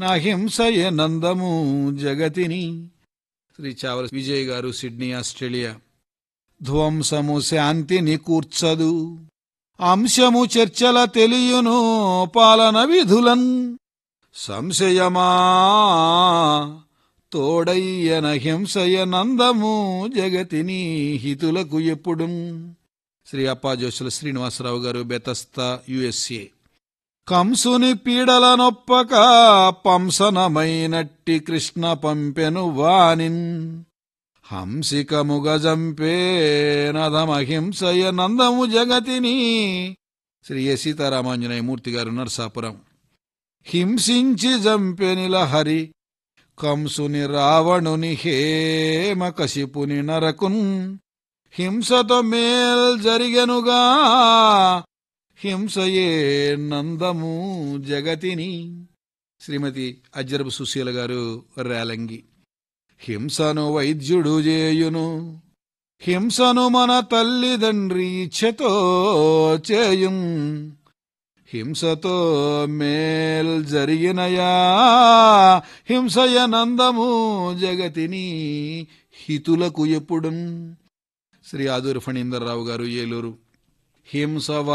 అహింసయే నందము జగతిని శ్రీ చావల విజయ్ గారు Sydney Australia ధ్వంసము శాంతిని కూర్చదు అంశము చర్చల తెలియును పాలన విధులన్ సంశయమా తోడయ్యన హింసయ నందము జగతిని హితులకు ఎప్పుడు శ్రీ అప్పాజోసుల శ్రీనివాసరావు గారు బెతస్తా యుఎస్ఏ కంసుని పీడల నొప్పక పంసనమైనట్టి కృష్ణ పంపెను వానిన్ హంసికముగ జంపే నదమహింసయ నందము జగతిని శ్రీ ఎ సీతారామాంజనేయ మూర్తి గారు నరసాపురం హింసించి జంపెనిల హరి కంసుని రావణుని హేమ కశిపుని నరకున్ హింసతో మేల్ జరిగెనుగా హింసయే నందము జగతిని శ్రీమతి అజ్జరపు సుశీల గారు రేలంగి హింసను వైద్యుడు చేయును హింసను మన తల్లిదండ్రి ఇచ్ఛతో చేయుం హింసతో మేల్ జరిగినయా హింసయ నందము జగతిని హితులకు ఎప్పుడు శ్రీ ఆదూరి ఫణీందర్రావు గారు ఏలూరు హింస